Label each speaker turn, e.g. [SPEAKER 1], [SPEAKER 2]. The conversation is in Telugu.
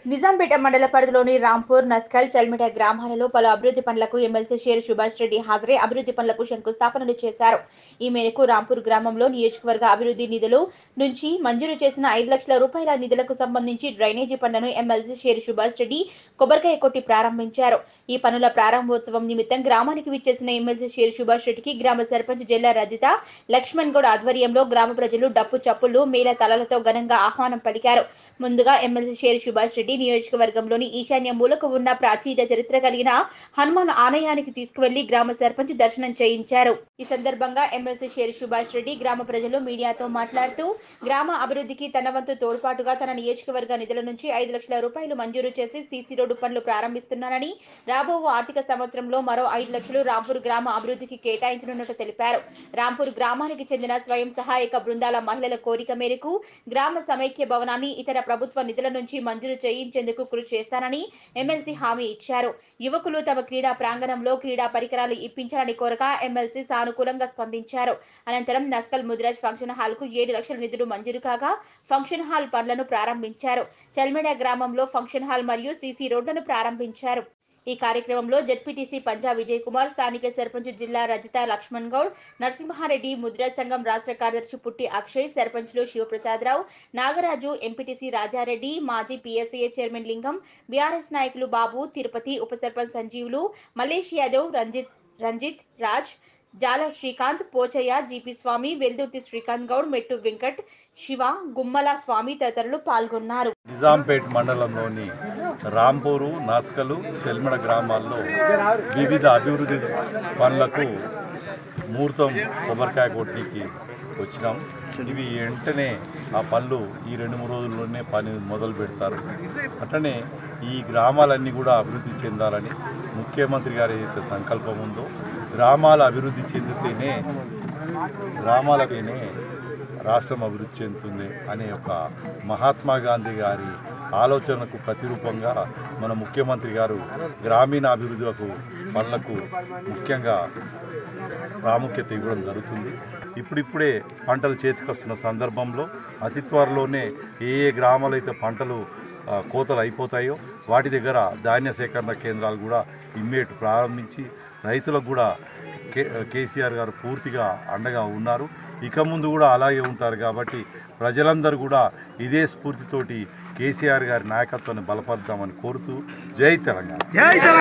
[SPEAKER 1] నిజాంపేట మండల పరిధిలోని రాంపూర్ నస్కల్ చల్మిట గ్రామాలలో పలు అభివృద్ధి పనులకు ఎమ్మెల్సీ షేర్ సుభాష్ రెడ్డి హాజరై అభివృద్ధి పనులకు శంకుస్థాపనలు చేశారు ఈ మేరకు రాంపూర్ గ్రామంలో నియోజకవర్గ అభివృద్ధి నిధులు నుంచి మంజూరు చేసిన ఐదు లక్షల రూపాయల నిధులకు సంబంధించి డ్రైనేజీ పనులను ఎమ్మెల్సీ షేర్ సుభాష్ రెడ్డి కొబ్బరికాయ కొట్టి ప్రారంభించారు ఈ పనుల ప్రారంభోత్సవం నిమిత్తం గ్రామానికి విచ్చేసిన ఎమ్మెల్సీ షేర్ సుభాష్ రెడ్డికి గ్రామ సర్పంచ్ జిల్లా రజిత లక్ష్మణ్ గౌడ్ ఆధ్వర్యంలో గ్రామ ప్రజలు డప్పు చప్పులు మేళ తలలతో ఘనంగా ఆహ్వానం పలికారు ముందుగా ఎమ్మెల్సీ షేర్ సుభాష్ రెడ్డి నియోజకవర్గంలోని ఈశాన్య మూలకు ఉన్న ప్రాచీన చరిత్ర కలిగిన హనుమాన్ ఆలయానికి తీసుకువెళ్లి గ్రామ సర్పంచ్ దర్శనం చేయించారు ఈ సందర్భంగా ఎమ్మెల్సీ షేర్ సుభాష్ రెడ్డి గ్రామ ప్రజలు మీడియాతో మాట్లాడుతూ గ్రామ అభివృద్ధికి తన వంతు తోడ్పాటుగా తన నియోజకవర్గ నిధుల నుంచి ఐదు లక్షల రూపాయలు మంజూరు చేసి సీసీ రోడ్డు పనులు ప్రారంభిస్తున్నానని రాబో ఆర్థిక సంవత్సరంలో మరో ఐదు లక్షలు రాంపూర్ గ్రామ అభివృద్ధికి కేటాయించనున్నట్టు తెలిపారు రాంపూర్ గ్రామానికి చెందిన స్వయం సహాయక బృందాల మహిళల కోరిక మేరకు గ్రామ సమైక్య భవనాన్ని ఇతర ప్రభుత్వ నిధుల నుంచి మంజూరు చేయించేందుకు కృషి చేస్తానని ఎమ్మెల్సీ హామీ ఇచ్చారు యువకులు తమ క్రీడా ప్రాంగణంలో క్రీడా పరికరాలు ఇప్పించాలని కోరగా ఎమ్మెల్సీ సానుకూలంగా స్పందించారు అనంతరం నస్కల్ ముద్రాజ్ ఫంక్షన్ హాల్ కు ఏడు లక్షల నిధులు మంజూరు కాగా ఫంక్షన్ హాల్ పనులను ప్రారంభించారు చల్మెడ గ్రామంలో ఫంక్షన్ హాల్ మరియు సీసీ రోడ్లను ప్రారంభించారు ఈ కార్యక్రమంలో జెడ్పీటీసీ పంజా విజయ్ కుమార్ స్థానిక సర్పంచ్ జిల్లా రజిత లక్ష్మణ్ గౌడ్ నరసింహారెడ్డి ముద్రా సంఘం రాష్ట్ర కార్యదర్శి పుట్టి అక్షయ్ సర్పంచ్లు శివప్రసాదరావు నాగరాజు ఎంపీటీసీ రాజారెడ్డి మాజీ పీఎస్ఏ చైర్మన్ లింగం బీఆర్ఎస్ నాయకులు బాబు తిరుపతి ఉప సర్పంచ్ సంజీవులు మల్లేష్ యాదవ్ రంజిత్ రంజిత్ రాజ్ జాల శ్రీకాంత్ పోచయ్య జీపీ స్వామి వెల్దుర్తి శ్రీకాంత్ గౌడ్ మెట్టు వెంకట్ శివ గుమ్మల స్వామి తదితరులు పాల్గొన్నారు
[SPEAKER 2] నిజాంపేట్ మండలంలోని రాంపూరు నాస్కలు చెల్మడ గ్రామాల్లో వివిధ అభివృద్ధి పనులకు ముహూర్తం కొబ్బరికాయ కొట్టికి వచ్చినాం ఇవి వెంటనే ఆ పనులు ఈ రెండు మూడు రోజుల్లోనే పని మొదలు పెడతారు అట్లనే ఈ గ్రామాలన్నీ కూడా అభివృద్ధి చెందాలని ముఖ్యమంత్రి గారి ఏదైతే సంకల్పం ఉందో గ్రామాల అభివృద్ధి చెందితేనే గ్రామాలకైనే రాష్ట్రం అభివృద్ధి చెందుతుంది అనే ఒక మహాత్మా గాంధీ గారి ఆలోచనకు ప్రతిరూపంగా మన ముఖ్యమంత్రి గారు గ్రామీణ అభివృద్ధులకు పనులకు ముఖ్యంగా ప్రాముఖ్యత ఇవ్వడం జరుగుతుంది ఇప్పుడిప్పుడే పంటలు చేతికొస్తున్న సందర్భంలో అతి త్వరలోనే ఏ ఏ గ్రామాలు అయితే పంటలు ఆ, కోతలు అయిపోతాయో వాటి దగ్గర ధాన్య సేకరణ కేంద్రాలు కూడా ఇమ్మీడియట్ ప్రారంభించి రైతులకు కూడా కే కేసీఆర్ గారు పూర్తిగా అండగా ఉన్నారు ఇక ముందు కూడా అలాగే ఉంటారు కాబట్టి ప్రజలందరూ కూడా ఇదే స్ఫూర్తితోటి కేసీఆర్ గారి నాయకత్వాన్ని బలపరుద్దామని కోరుతూ జై తెలంగాణ